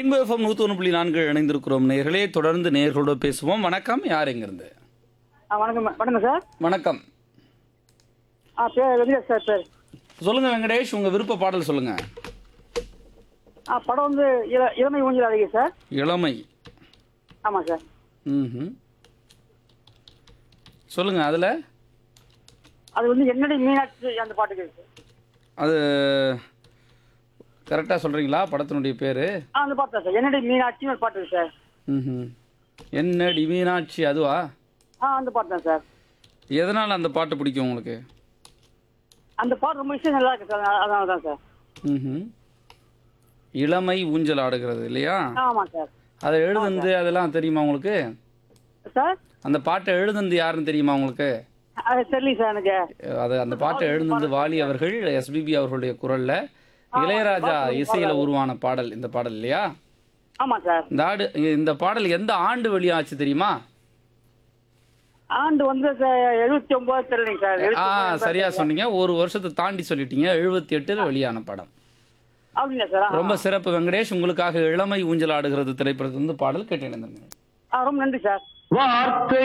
rainbow FM நூற்றி ஒன்று புள்ளி நான்கு இணைந்திருக்கிறோம் நேர்களே தொடர்ந்து நேர்களோட பேசுவோம் வணக்கம் யார் எங்கிருந்து ஆ வணக்கம் வணக்கம் சார் வணக்கம் ஆ பேர் வெங்கடேஷ் சார் பேர் சொல்லுங்க வெங்கடேஷ் உங்க விருப்ப பாடல் சொல்லுங்க ஆ படம் வந்து இள இளமை ஊஞ்சல் அழகி சார் இளமை ஆமாம் சார் ம் சொல்லுங்க அதில் அது வந்து என்னடி மீனாட்சி அந்த பாட்டுக்கு சார் அது கரெக்டாக சொல்கிறீங்களா படத்தினுடைய பேர் ஆ அந்த பாட்டு தான் சார் என்னடி மீனாட்சின்னு ஒரு பாட்டு இருக்கு சார் ம் என்னடி மீனாட்சி அதுவா ஆ அந்த பாட்டு தான் சார் எதனால் அந்த பாட்டு பிடிக்கும் உங்களுக்கு அந்த பாட்டு ரொம்ப விஷயம் நல்லா இருக்கு சார் அதனால தான் சார் ம் இளமை ஊஞ்சல் ஆடுகிறது இல்லையா ஆமாம் சார் அதை எழுதுனது அதெல்லாம் தெரியுமா உங்களுக்கு சார் அந்த பாட்டை எழுதுனது யாருன்னு தெரியுமா உங்களுக்கு அது தெரியல சார் எனக்கு அது அந்த பாட்டை எழுதுனது வாலி அவர்கள் எஸ்பிபி அவர்களுடைய குரல்ல இளையராஜா இசையில உருவான பாடல் இந்த பாடல் இல்லையா ஆமாம் சார் இந்த ஆடு இந்த பாடல் எந்த ஆண்டு வெளியாச்சு தெரியுமா ஆண்டு வந்து எழுபத்தி ஒன்பது தெரியலைங்க சார் ஆ 79 சரியா சொன்னீங்க ஒரு வருஷத்தை தாண்டி சொல்லிட்டீங்க எழுபத்தி எட்டுல வெளியான படம் அப்படிங்களா சார் ஆ, ரொம்ப சிறப்பு வெங்கடேஷ் உங்களுக்காக இளமை ஊஞ்சல் ஆடுகிறது திரைப்படத்திலிருந்து பாடல் கேட்டு இணைந்திருந்தேன் ஆ ரொம்ப நன்றி சார் வார்த்தை